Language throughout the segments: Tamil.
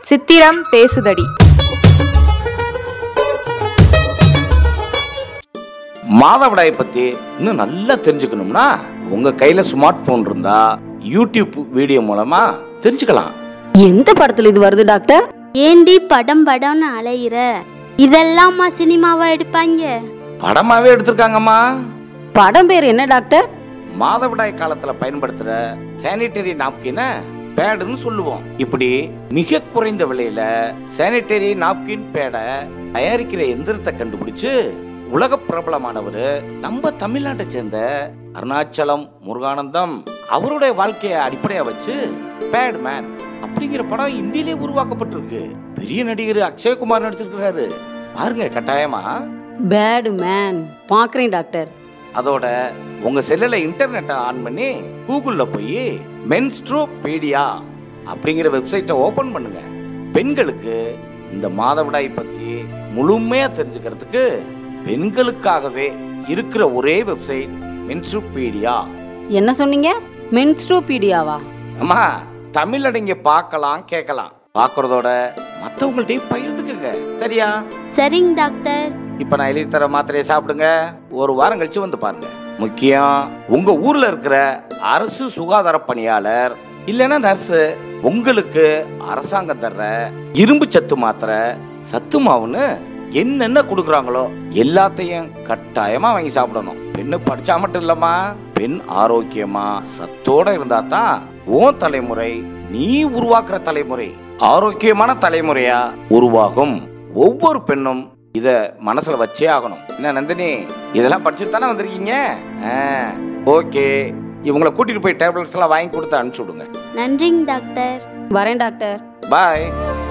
சித்திரம் பேசுதடி மாதவிடாயை பத்தி இன்னும் நல்லா தெரிஞ்சுக்கணும்னா உங்க கையில ஸ்மார்ட் போன் இருந்தா யூடியூப் வீடியோ மூலமா தெரிஞ்சுக்கலாம் எந்த படத்துல இது வருது டாக்டர் ஏண்டி படம் படம்னு அலையிற இதெல்லாமா சினிமாவா எடுப்பாங்க படமாவே எடுத்திருக்காங்கம்மா படம் பேர் என்ன டாக்டர் மாதவிடாய் காலத்துல பயன்படுத்துற சானிட்டரி நாப்கின பேடுன்னு சொல்லுவோம் இப்படி மிக குறைந்த விலையில சானிட்டரி நாப்கின் பேடை தயாரிக்கிற எந்திரத்தை கண்டுபிடிச்சு உலக பிரபலமானவர் நம்ம தமிழ்நாட்டை சேர்ந்த அருணாச்சலம் முருகானந்தம் அவருடைய வாழ்க்கையை அடிப்படையா வச்சு பேட் மேன் அப்படிங்கிற படம் இந்தியிலே உருவாக்கப்பட்டிருக்கு பெரிய நடிகர் அக்ஷயகுமார் நடிச்சிருக்கிறாரு பாருங்க கட்டாயமா பேடு மேன் பாக்குறேன் டாக்டர் அதோட உங்க செல்லுல இன்டர்நெட்டை ஆன் பண்ணி கூகுள்ல போய் மென்ஸ்ட்ரோபீடியா அப்படிங்கிற வெப்சைட்டை ஓபன் பண்ணுங்க பெண்களுக்கு இந்த மாதவிடாய் பத்தி முழுமையா தெரிஞ்சுக்கிறதுக்கு பெண்களுக்காகவே இருக்கிற ஒரே வெப்சைட் மென்ஸ்ட்ரோபீடியா என்ன சொன்னீங்க மென்ஸ்ட்ரோபீடியாவா அம்மா தமிழ்ல நீங்க பார்க்கலாம் கேட்கலாம் பார்க்கறதோட மற்றவங்கள்ட்டையும் பகிர்ந்துக்குங்க சரியா சரிங்க டாக்டர் இப்ப நான் எழுதி தர மாத்திரையை சாப்பிடுங்க ஒரு வாரம் கழிச்சு வந்து பாருங்க முக்கியம் உங்க ஊர்ல இருக்கிற அரசு சுகாதார பணியாளர் இல்லைன்னா நர்ஸ் உங்களுக்கு அரசாங்கம் தர்ற இரும்பு சத்து மாத்திரை சத்து மாவுன்னு என்னென்ன கொடுக்குறாங்களோ எல்லாத்தையும் கட்டாயமா வாங்கி சாப்பிடணும் பெண்ணு படிச்சா மட்டும் இல்லம்மா பெண் ஆரோக்கியமா சத்தோட இருந்தா தான் உன் தலைமுறை நீ உருவாக்குற தலைமுறை ஆரோக்கியமான தலைமுறையா உருவாகும் ஒவ்வொரு பெண்ணும் இத மனசுல வச்சே ஆகணும் என்ன நந்தினி இதெல்லாம் படிச்சுட்டு தானே வந்திருக்கீங்க ஓகே இவங்களை கூட்டிட்டு போய் டேப்லெட்ஸ் எல்லாம் வாங்கி கொடுத்து அனுப்பிச்சு விடுங்க நன்றிங்க டாக்டர் வரேன் டாக்டர் பாய்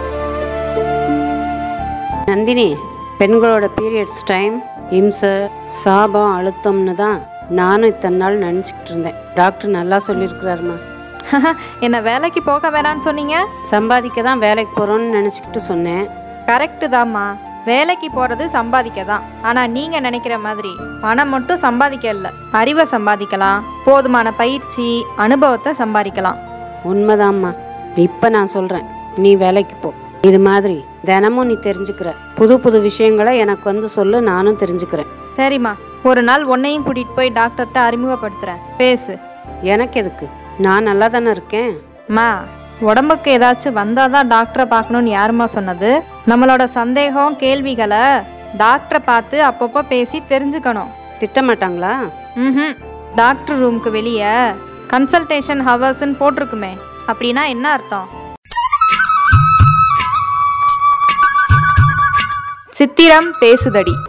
நந்தினி பெண்களோட பீரியட்ஸ் டைம் இம்சை சாபம் அழுத்தம்னு தான் நானும் இத்தனை நாள் நினச்சிக்கிட்டு இருந்தேன் டாக்டர் நல்லா சொல்லியிருக்கிறாருமா என்ன வேலைக்கு போக வேணான்னு சொன்னீங்க சம்பாதிக்க தான் வேலைக்கு போகிறோன்னு நினச்சிக்கிட்டு சொன்னேன் கரெக்டு தாம்மா வேலைக்கு போகிறது சம்பாதிக்க தான் ஆனால் நீங்கள் நினைக்கிற மாதிரி பணம் மட்டும் சம்பாதிக்க இல்லை அறிவை சம்பாதிக்கலாம் போதுமான பயிற்சி அனுபவத்தை சம்பாதிக்கலாம் உண்மைதாம்மா இப்போ நான் சொல்கிறேன் நீ வேலைக்கு போ இது மாதிரி தினமும் நீ தெரிஞ்சுக்கிற புது புது விஷயங்களை எனக்கு வந்து சொல்லு நானும் தெரிஞ்சுக்கிறேன் சரிம்மா ஒரு நாள் உன்னையும் கூட்டிகிட்டு போய் டாக்டர்கிட்ட அறிமுகப்படுத்துகிறேன் பேசு எனக்கு எதுக்கு நான் நல்லா தானே இருக்கேன் அம்மா உடம்புக்கு ஏதாச்சும் வந்தால் தான் டாக்டரை பார்க்கணும்னு யாரும்மா சொன்னது நம்மளோட சந்தேகம் கேள்விகளை டாக்டரை பார்த்து அப்பப்போ பேசி தெரிஞ்சுக்கணும் திட்டமாட்டாங்களா ம் டாக்டர் ரூமுக்கு வெளியே கன்சல்டேஷன் ஹவர்ஸ்ன்னு போட்டிருக்குமே அப்படின்னா என்ன அர்த்தம் சித்திரம் பேசுதடி